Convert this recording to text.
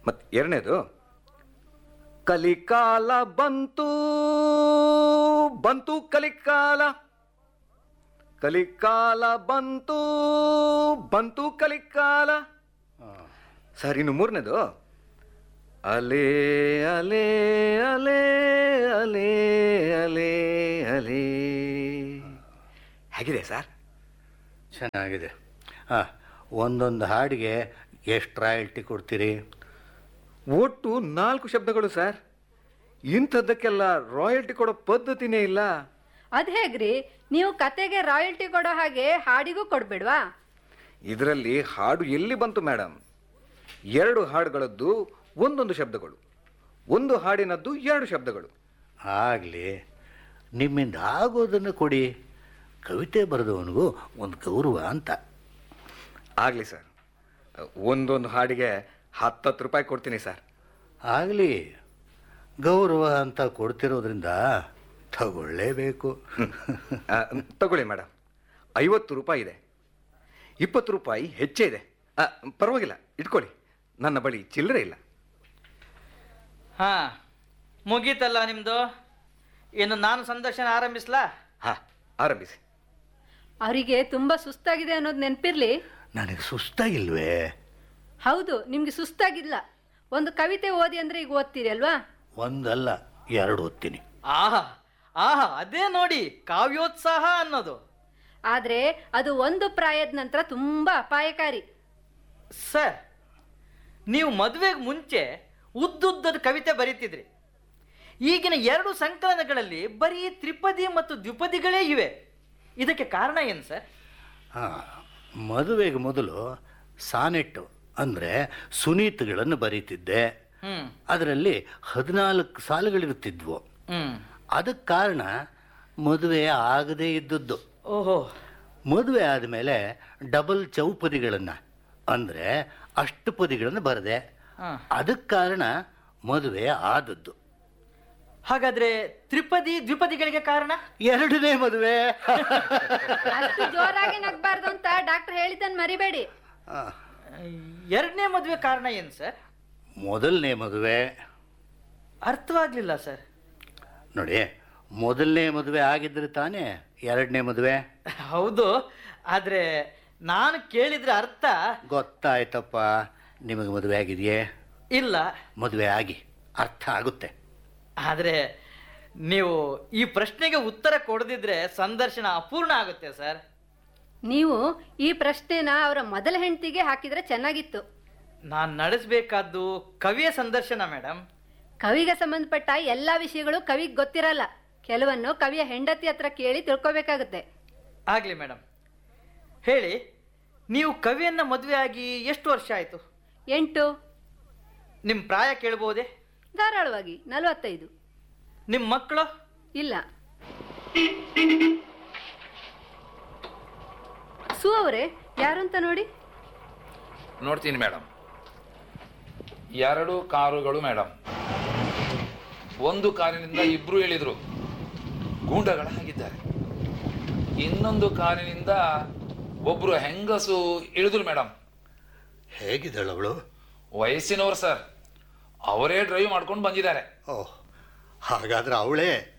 ಮತ್ತು ಎರಡನೇದು ಕಲಿಕಾಲ ಬಂತು ಬಂತು ಕಲಿಕಾಲ ಕಲಿಕಾಲ ಬಂತು ಬಂತು ಕಲಿಕಾಲ ಸರ್ ಇನ್ನು ಮೂರನೇದು ಅಲೆ ಅಲೆ ಅಲೆ ಅಲೆ ಅಲೆ ಅಲೆ ಹೇಗಿದೆ ಸರ್ ಚೆನ್ನಾಗಿದೆ ಹಾಂ ಒಂದೊಂದು ಹಾಡಿಗೆ ಎಷ್ಟು ರಾಯಲ್ಟಿ ಕೊಡ್ತೀರಿ ಒಟ್ಟು ನಾಲ್ಕು ಶಬ್ದಗಳು ಸರ್ ಇಂಥದ್ದಕ್ಕೆಲ್ಲ ರಾಯಲ್ಟಿ ಕೊಡೋ ಪದ್ಧತಿನೇ ಇಲ್ಲ ಅದ್ ಹೇಗ್ರಿ ನೀವು ಕತೆಗೆ ರಾಯಲ್ಟಿ ಕೊಡೋ ಹಾಗೆ ಹಾಡಿಗೂ ಕೊಡ್ಬೇಡ್ವಾ ಇದರಲ್ಲಿ ಹಾಡು ಎಲ್ಲಿ ಬಂತು ಮೇಡಮ್ ಎರಡು ಹಾಡುಗಳದ್ದು ಒಂದೊಂದು ಶಬ್ದಗಳು ಒಂದು ಹಾಡಿನದ್ದು ಎರಡು ಶಬ್ದಗಳು ಆಗಲಿ ನಿಮ್ಮಿಂದ ಆಗೋದನ್ನು ಕೊಡಿ ಕವಿತೆ ಬರೆದವನಿಗೂ ಒಂದು ಗೌರವ ಅಂತ ಆಗಲಿ ಸರ್ ಒಂದೊಂದು ಹಾಡಿಗೆ ಹತ್ತತ್ತು ರೂಪಾಯಿ ಕೊಡ್ತೀನಿ ಸರ್ ಆಗಲಿ ಗೌರವ ಅಂತ ಕೊಡ್ತಿರೋದ್ರಿಂದ ತಗೊಳ್ಳೇಬೇಕು ಆ, ತಗೊಳ್ಳಿ ಮೇಡಮ್ ಐವತ್ತು ರೂಪಾಯಿ ಇದೆ ಇಪ್ಪತ್ತು ರೂಪಾಯಿ ಹೆಚ್ಚೇ ಇದೆ ಆ, ಪರವಾಗಿಲ್ಲ ಇಟ್ಕೊಳ್ಳಿ ನನ್ನ ಬಳಿ ಚಿಲ್ಲರೆ ಇಲ್ಲ ಹಾ ಮುಗೀತಲ್ಲ ನಿಮ್ದು ಇನ್ನು ನಾನು ಸಂದರ್ಶನ ಆರಂಭಿಸ್ಲಾ ಹಾಂ ಆರಂಭಿಸಿ ಅವರಿಗೆ ತುಂಬಾ ಸುಸ್ತಾಗಿದೆ ಅನ್ನೋದು ನೆನಪಿರ್ಲಿ ನನಗೆ ಸುಸ್ತಾಗಿಲ್ವೇ ಹೌದು ನಿಮ್ಗೆ ಸುಸ್ತಾಗಿಲ್ಲ ಒಂದು ಕವಿತೆ ಓದಿ ಅಂದ್ರೆ ಈಗ ಓದ್ತೀರಿ ಅಲ್ವಾ ಒಂದಲ್ಲ ಎರಡು ಓದ್ತೀನಿ ಆಹಾ ಆಹಾ ಅದೇ ನೋಡಿ ಕಾವ್ಯೋತ್ಸಾಹ ಅನ್ನೋದು ಆದ್ರೆ ಅದು ಒಂದು ಪ್ರಾಯದ ನಂತರ ತುಂಬಾ ಅಪಾಯಕಾರಿ ಸರ್ ನೀವು ಮದುವೆಗೆ ಮುಂಚೆ ಉದ್ದುದ್ದದ ಕವಿತೆ ಬರೀತಿದ್ರಿ ಈಗಿನ ಎರಡು ಸಂಕಲನಗಳಲ್ಲಿ ಬರೀ ತ್ರಿಪದಿ ಮತ್ತು ದ್ವಿಪದಿಗಳೇ ಇವೆ ಇದಕ್ಕೆ ಕಾರಣ ಏನು ಸರ್ ಹಾಂ ಮದುವೆಗೆ ಮೊದಲು ಸಾನೆಟ್ಟು ಅಂದರೆ ಸುನೀತಗಳನ್ನು ಬರೀತಿದ್ದೆ ಹ್ಮ್ ಅದರಲ್ಲಿ ಹದಿನಾಲ್ಕು ಸಾಲುಗಳಿರುತ್ತಿದ್ವು ಹ್ಮ್ ಅದಕ್ಕೆ ಕಾರಣ ಮದುವೆ ಆಗದೇ ಇದ್ದದ್ದು ಓಹೋ ಮದುವೆ ಆದಮೇಲೆ ಡಬಲ್ ಚೌಪದಿಗಳನ್ನು ಅಂದರೆ ಅಷ್ಟಪದಿಗಳನ್ನು ಬರೆದೆ ಹಾ. ಅದಕ್ಕೆ ಕಾರಣ ಮದುವೆ ಆದದ್ದು ಹಾಗಾದ್ರೆ ತ್ರಿಪದಿ ದ್ವಿಪದಿಗಳಿಗೆ ಕಾರಣ ಎರಡನೇ ಮದುವೆ ಅಷ್ಟು ಜೋರಾಗಿ ನಗ್ಬಾರ್ದು ಅಂತ ಡಾಕ್ಟರ್ ಹೇಳಿದ್ದನ್ ಮರಿಬೇಡಿ ಆ, ಎರಡನೇ ಮದುವೆ ಕಾರಣ ಏನು ಸರ್ ಮೊದಲನೇ ಮದುವೆ ಅರ್ಥವಾಗ್ಲಿಲ್ಲ ಸರ್ ನೋಡಿ ಮೊದಲನೇ ಮದುವೆ ಆಗಿದ್ರೆ ತಾನೇ ಎರಡನೇ ಮದುವೆ ಹೌದು ಆದ್ರೆ ನಾನು ಕೇಳಿದ್ರೆ ಅರ್ಥ ಗೊತ್ತಾಯ್ತಪ್ಪ ನಿಮಗೆ ಮದುವೆ ಆಗಿದೆಯೇ ಇಲ್ಲ ಮದುವೆ ಆಗಿ ಅರ್ಥ ಆಗುತ್ತೆ ಆದ್ರೆ ನೀವು ಈ ಪ್ರಶ್ನೆಗೆ ಉತ್ತರ ಕೊಡದಿದ್ರೆ ಸಂದರ್ಶನ ಅಪೂರ್ಣ ಆಗುತ್ತೆ ಸರ್ ನೀವು ಈ ಪ್ರಶ್ನೆನ ಅವರ ಮೊದಲ ಹೆಂಡತಿಗೆ ಹಾಕಿದ್ರೆ ಚೆನ್ನಾಗಿತ್ತು ನಾನು ನಡೆಸಬೇಕಾದ್ದು ಕವಿಯ ಸಂದರ್ಶನ ಮೇಡಮ್ ಕವಿಗೆ ಸಂಬಂಧಪಟ್ಟ ಎಲ್ಲಾ ವಿಷಯಗಳು ಕವಿಗೆ ಗೊತ್ತಿರಲ್ಲ ಕೆಲವನ್ನು ಕವಿಯ ಹೆಂಡತಿ ಹತ್ರ ಕೇಳಿ ತಿಳ್ಕೊಬೇಕಾಗುತ್ತೆ ಆಗ್ಲಿ ಮೇಡಮ್ ಹೇಳಿ ನೀವು ಕವಿಯನ್ನ ಮದುವೆ ಆಗಿ ಎಷ್ಟು ವರ್ಷ ಆಯ್ತು ಎಂಟು ನಿಮ್ಮ ಪ್ರಾಯ ಕೇಳ್ಬೋದೆ ಧಾರಾಳವಾಗಿ ನಲವತ್ತೈದು ನಿಮ್ಮ ಮಕ್ಕಳು ಇಲ್ಲ ಸು ಅವರೇ ಯಾರು ಅಂತ ನೋಡಿ ನೋಡ್ತೀನಿ ಮೇಡಮ್ ಎರಡು ಕಾರುಗಳು ಮೇಡಮ್ ಒಂದು ಕಾರಿನಿಂದ ಇಬ್ರು ಇಳಿದ್ರು ಗೂಂಡಗಳ ಹಾಗಿದ್ದಾರೆ ಇನ್ನೊಂದು ಕಾರಿನಿಂದ ಒಬ್ರು ಹೆಂಗಸು ಇಳಿದ್ರು ಮೇಡಮ್ ಹೇಗಿದ್ದಾಳು ಅವಳು ವಯಸ್ಸಿನವರು ಸರ್ ಅವರೇ ಡ್ರೈವ್ ಮಾಡ್ಕೊಂಡು ಬಂದಿದ್ದಾರೆ ಓಹ್ ಹಾಗಾದ್ರೆ ಅವಳೇ